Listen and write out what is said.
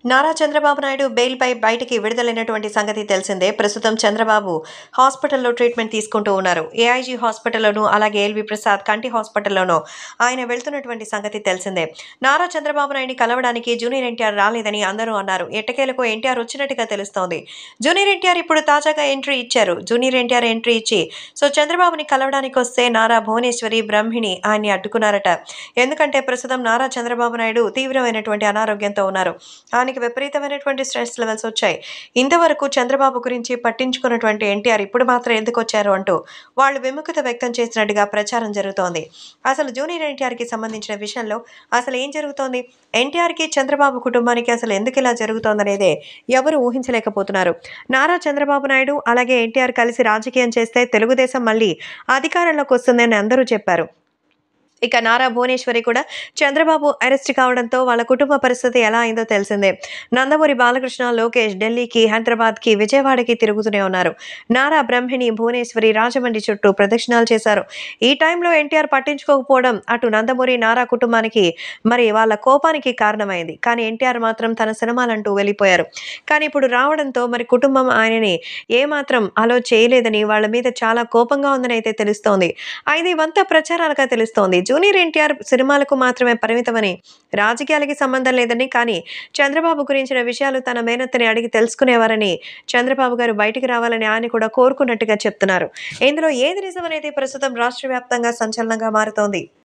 నారా చంద్రబాబు నాయుడు బెయిల్పై బయటికి విడుదలైనటువంటి సంగతి తెలిసిందే ప్రస్తుతం చంద్రబాబు హాస్పిటల్లో ట్రీట్మెంట్ తీసుకుంటూ ఉన్నారు ఏఐజీ హాస్పిటల్లోనూ అలాగే ఎల్వి ప్రసాద్ కంటి హాస్పిటల్లోనూ ఆయన వెళ్తున్నటువంటి సంగతి తెలిసిందే నారా చంద్రబాబు నాయుడిని కలవడానికి జూనియర్ ఎన్టీఆర్ రాలేదని అందరూ అన్నారు ఎట్టకేలకు ఎన్టీఆర్ వచ్చినట్టుగా తెలుస్తోంది జూనియర్ ఎన్టీఆర్ ఇప్పుడు తాజాగా ఎంట్రీ ఇచ్చారు జూనియర్ ఎన్టీఆర్ ఎంట్రీ ఇచ్చి సో చంద్రబాబుని కలవడానికి వస్తే నారా భువనేశ్వరి బ్రహ్మిణి ఆయన్ని అడ్డుకున్నారట ఎందుకంటే ప్రస్తుతం నారా చంద్రబాబు నాయుడు తీవ్రమైనటువంటి అనారోగ్యంతో ఉన్నారు ఆయనకి విపరీతమైనటువంటి స్ట్రెస్ లెవెల్స్ వచ్చాయి ఇంతవరకు చంద్రబాబు గురించి పట్టించుకున్నటువంటి ఎన్టీఆర్ ఇప్పుడు మాత్రం ఎందుకు వచ్చారు అంటూ వాళ్ళు విముఖత వ్యక్తం చేసినట్టుగా ప్రచారం జరుగుతోంది అసలు జూనియర్ ఎన్టీఆర్కి సంబంధించిన విషయంలో అసలు ఏం జరుగుతోంది ఎన్టీఆర్కి చంద్రబాబు కుటుంబానికి అసలు ఎందుకు ఇలా జరుగుతోందనేదే ఎవరు ఊహించలేకపోతున్నారు నారా చంద్రబాబు నాయుడు అలాగే ఎన్టీఆర్ కలిసి రాజకీయం చేస్తే తెలుగుదేశం మళ్ళీ అధికారంలోకి వస్తుందని అందరూ చెప్పారు ఇక నారా భువనేశ్వరి కూడా చంద్రబాబు అరెస్ట్ కావడంతో వాళ్ళ కుటుంబ పరిస్థితి ఎలా అయిందో తెలిసిందే నందమూరి బాలకృష్ణ లోకేష్ ఢిల్లీకి హైదరాబాద్కి విజయవాడకి తిరుగుతూనే ఉన్నారు నారా బ్రహ్మిణి భువనేశ్వరి రాజమండ్రి చుట్టూ ప్రదక్షిణాలు చేశారు ఈ టైంలో ఎన్టీఆర్ పట్టించుకోకపోవడం అటు నందమూరి నారా కుటుంబానికి మరి వాళ్ళ కోపానికి కారణమైంది కానీ ఎన్టీఆర్ మాత్రం తన సినిమాలంటూ వెళ్ళిపోయారు కానీ ఇప్పుడు రావడంతో మరి కుటుంబం ఆయనని ఏమాత్రం అలో చేయలేదని వాళ్ళ మీద చాలా కోపంగా ఉందని అయితే తెలుస్తోంది అయితే ఇవంతా ప్రచారాలుగా తెలుస్తోంది జూనియర్ ఎన్టీఆర్ సినిమాలకు మాత్రమే పరిమితమని రాజకీయాలకి సంబంధం లేదని కానీ చంద్రబాబు గురించిన విషయాలు తన మేనత్తని అడిగి తెలుసుకునేవారని చంద్రబాబు గారు బయటికి రావాలని ఆయన కూడా కోరుకున్నట్టుగా చెప్తున్నారు ఇందులో ఏది నిజమనేది ప్రస్తుతం రాష్ట్ర వ్యాప్తంగా సంచలనంగా మారుతోంది